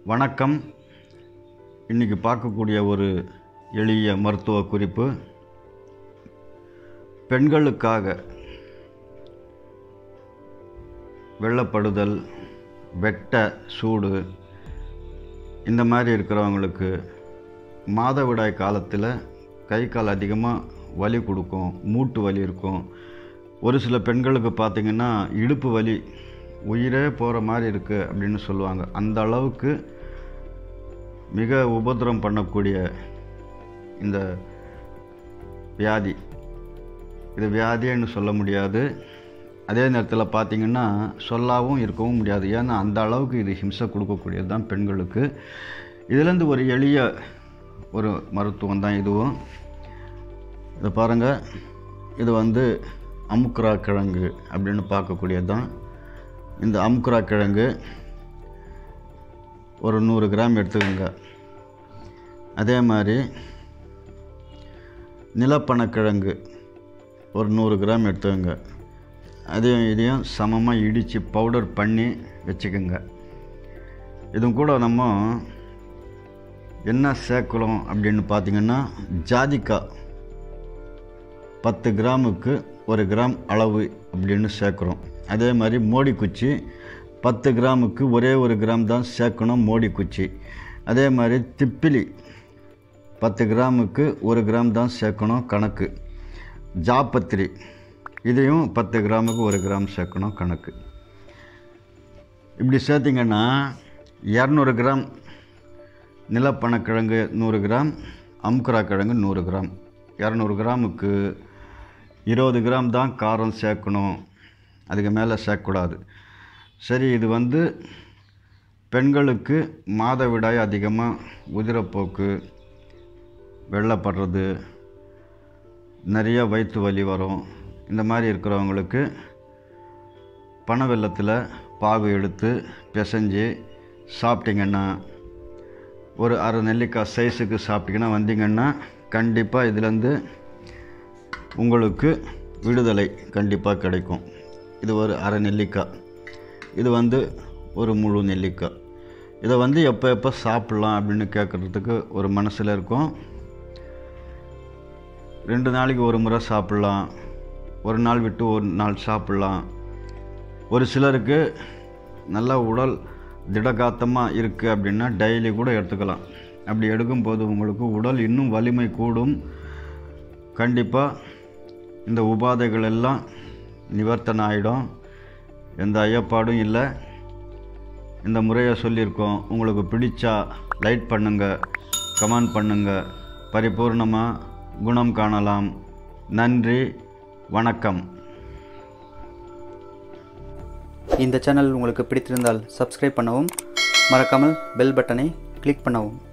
வணக்கம் இன்றைக்கி பார்க்கக்கூடிய ஒரு எளிய மருத்துவ குறிப்பு பெண்களுக்காக வெள்ளப்படுதல் வெட்ட சூடு இந்த மாதிரி இருக்கிறவங்களுக்கு மாதவிடாய் காலத்தில் கை கால் அதிகமாக வலி கொடுக்கும் மூட்டு வலி இருக்கும் ஒரு சில பெண்களுக்கு பார்த்திங்கன்னா இடுப்பு வலி உயிரே போகிற மாதிரி இருக்குது அப்படின்னு சொல்லுவாங்க அந்த அளவுக்கு மிக உபத்திரம் பண்ணக்கூடிய இந்த வியாதி இது வியாதின்னு சொல்ல முடியாது அதே நேரத்தில் பார்த்திங்கன்னா சொல்லாவும் இருக்கவும் முடியாது ஏன்னா அந்த அளவுக்கு இது ஹிம்சை கொடுக்கக்கூடியது தான் பெண்களுக்கு இதுலேருந்து ஒரு எளிய ஒரு மருத்துவம் தான் இதுவும் இதை பாருங்கள் இது வந்து அமுக்குரா கிழங்கு அப்படின்னு பார்க்கக்கூடியது தான் இந்த அமுக்குரா கிழங்கு ஒரு நூறு கிராம் எடுத்துக்கோங்க அதே மாதிரி நிலப்பனக்கிழங்கு ஒரு நூறு கிராம் எடுத்துக்கோங்க அதையும் இதையும் சமமாக இடித்து பவுடர் பண்ணி வச்சுக்கோங்க இதுவும் கூட நம்ம என்ன சேர்க்குறோம் அப்படின்னு பார்த்தீங்கன்னா ஜாதிக்காய் பத்து கிராமுக்கு ஒரு கிராம் அளவு அப்படின்னு சேர்க்குறோம் அதே மாதிரி மோடி குச்சி பத்து கிராமுக்கு ஒரே ஒரு கிராம் தான் சேர்க்கணும் மோடி குச்சி அதே மாதிரி திப்பிலி பத்து கிராமுக்கு ஒரு கிராம் தான் சேர்க்கணும் கணக்கு ஜாப்பத்திரி இதையும் பத்து கிராமுக்கு ஒரு கிராம் சேர்க்கணும் கணக்கு இப்படி சேர்த்திங்கன்னா இரநூறு கிராம் நிலப்பனக்கிழங்கு நூறு கிராம் அமுக்குரா கிழங்கு நூறு கிராம் இரநூறு கிராமுக்கு இருபது கிராம் தான் காரம் சேர்க்கணும் அதுக்கு மேலே சேர்க்கக்கூடாது சரி இது வந்து பெண்களுக்கு மாதவிடாய் அதிகமாக உதிரப்போக்கு வெள்ளப்படுறது நிறைய வயிற்று வலி வரும் இந்த மாதிரி இருக்கிறவங்களுக்கு பனை வெள்ளத்தில் பாகு எடுத்து பிசைஞ்சு சாப்பிட்டிங்கன்னா ஒரு அரை நெல்லிக்காய் சைஸுக்கு சாப்பிட்டிங்கன்னா வந்தீங்கன்னா கண்டிப்பாக இதுலேருந்து உங்களுக்கு விடுதலை கண்டிப்பாக கிடைக்கும் இது ஒரு அரை நெல்லிக்காய் இது வந்து ஒரு முழு நெல்லிக்காய் இதை வந்து எப்போ எப்போ சாப்பிட்லாம் அப்படின்னு கேட்குறதுக்கு ஒரு மனசில் இருக்கும் ரெண்டு நாளைக்கு ஒரு முறை சாப்பிட்லாம் ஒரு நாள் விட்டு ஒரு நாள் சாப்பிட்லாம் ஒரு சிலருக்கு நல்ல உடல் திடகாத்தமாக இருக்குது அப்படின்னா டெய்லி கூட எடுத்துக்கலாம் அப்படி எடுக்கும்போது உங்களுக்கு உடல் இன்னும் வலிமை கூடும் கண்டிப்பாக இந்த உபாதைகள் எல்லாம் நிவர்த்தனை ஆகிடும் எந்த ஐயப்பாடும் இல்லை இந்த முறையை சொல்லியிருக்கோம் உங்களுக்கு பிடிச்சா லைட் பண்ணுங்கள் கமெண்ட் பண்ணுங்கள் பரிபூர்ணமாக குணம் காணலாம் நன்றி வணக்கம் இந்த சேனல் உங்களுக்கு பிடித்திருந்தால் சப்ஸ்கிரைப் பண்ணவும் மறக்காமல் பெல் பட்டனை கிளிக் பண்ணவும்